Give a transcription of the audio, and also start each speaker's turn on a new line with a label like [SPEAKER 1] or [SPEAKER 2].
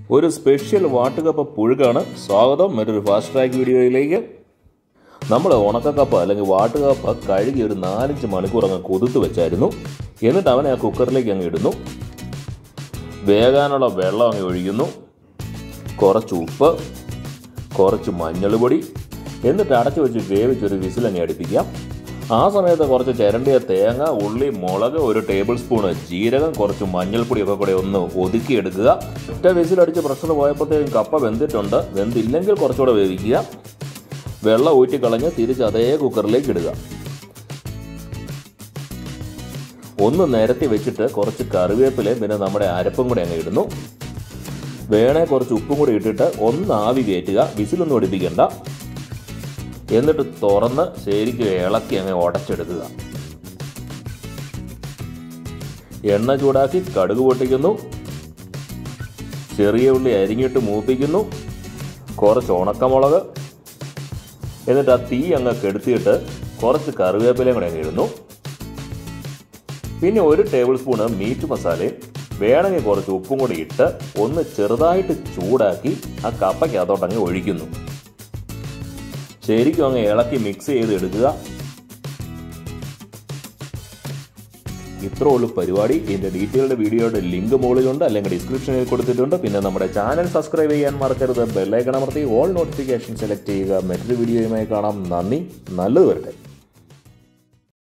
[SPEAKER 1] ഒരു സ്പെഷ്യൽ വാട്ടുകപ്പ പുഴുക്കാണ് സ്വാഗതം മറ്റൊരു ഫാസ്റ്റ് ട്രാക്ക് വീഡിയോയിലേക്ക് നമ്മൾ ഉണക്കക്കപ്പ അല്ലെങ്കിൽ വാട്ടുകപ്പ കഴുകി ഒരു നാലഞ്ച് മണിക്കൂർ അങ്ങ് കൊതുത്ത് വെച്ചായിരുന്നു എന്നിട്ട് അവനെ ആ കുക്കറിലേക്ക് അങ്ങ് ഇടുന്നു വേകാനുള്ള വെള്ളം അങ്ങ് ഒഴിക്കുന്നു കുറച്ച് ഉപ്പ് കുറച്ച് മഞ്ഞൾ പൊടി എന്നിട്ട് അടച്ചു വെച്ച് വേവിച്ചൊരു വിസിൽ അങ്ങ് അടുപ്പിക്കാം ആ സമയത്ത് കുറച്ച് ചിരണ്ടിയ തേങ്ങ ഉള്ളി മുളക് ഒരു ടേബിൾ സ്പൂണ് ജീരകം കുറച്ച് മഞ്ഞൾപ്പൊടിയൊക്കെ കൂടെ ഒന്ന് ഒതുക്കിയെടുക്കുക ഒറ്റ വിസിലടിച്ച് പ്രഷർ പോയപ്പോഴത്തേക്കും കപ്പ വെന്തിട്ടുണ്ട് വെന്തില്ലെങ്കിൽ കുറച്ചുകൂടെ വേവിക്കുക വെള്ളം ഊറ്റിക്കളഞ്ഞ് തിരിച്ച് അതേ കുക്കറിലേക്ക് ഇടുക ഒന്ന് നിരത്തി വെച്ചിട്ട് കുറച്ച് കറിവേപ്പിലയും പിന്നെ നമ്മുടെ അരപ്പും കൂടെ അങ്ങ് ഇടുന്നു വേണേ കുറച്ച് ഉപ്പും കൂടി ഇട്ടിട്ട് ഒന്ന് ആവി കയറ്റുക വിസിലൊന്നും ഒടിപ്പിക്കണ്ട എന്നിട്ട് തുറന്ന് ശരിക്കും ഇളക്കി അങ്ങ് ഉടച്ചെടുക്കുക എണ്ണ ചൂടാക്കി കടുക് പൊട്ടിക്കുന്നു ചെറിയ ഉള്ളി അരിഞ്ഞിട്ട് മൂപ്പിക്കുന്നു കുറച്ച് ഉണക്കമുളക് എന്നിട്ട് ആ തീ അങ്ങ് കെടുത്തിയിട്ട് കുറച്ച് കറിവേപ്പിലയും കൂടെ അങ്ങ് ഇടുന്നു പിന്നെ ഒരു ടേബിൾ സ്പൂണ് മീറ്റ് മസാലയും വേണമെങ്കിൽ കുറച്ച് ഉപ്പും കൂടി ഇട്ട് ഒന്ന് ചെറുതായിട്ട് ചൂടാക്കി ആ കപ്പയ്ക്കകത്തോട്ട് അങ്ങ് ഒഴിക്കുന്നു ശരിക്കും അങ്ങ് ഇളക്കി മിക്സ് ചെയ്ത് എടുക്കുക ഇത്രേ ഉള്ളൂ പരിപാടി ഇതിൻ്റെ ഡീറ്റെയിൽഡ് വീഡിയോയുടെ ലിങ്ക് മുകളിലുണ്ട് അല്ലെങ്കിൽ ഡിസ്ക്രിപ്ഷനിൽ കൊടുത്തിട്ടുണ്ട് പിന്നെ നമ്മുടെ ചാനൽ സബ്സ്ക്രൈബ് ചെയ്യാൻ മറക്കരുത് ബെല്ലൈക്കൺ അമർത്തി ഓൾ നോട്ടിഫിക്കേഷൻ സെലക്ട് ചെയ്യുക മറ്റൊരു വീഡിയോയുമായി കാണാം നന്ദി നല്ലത് വരട്ടെ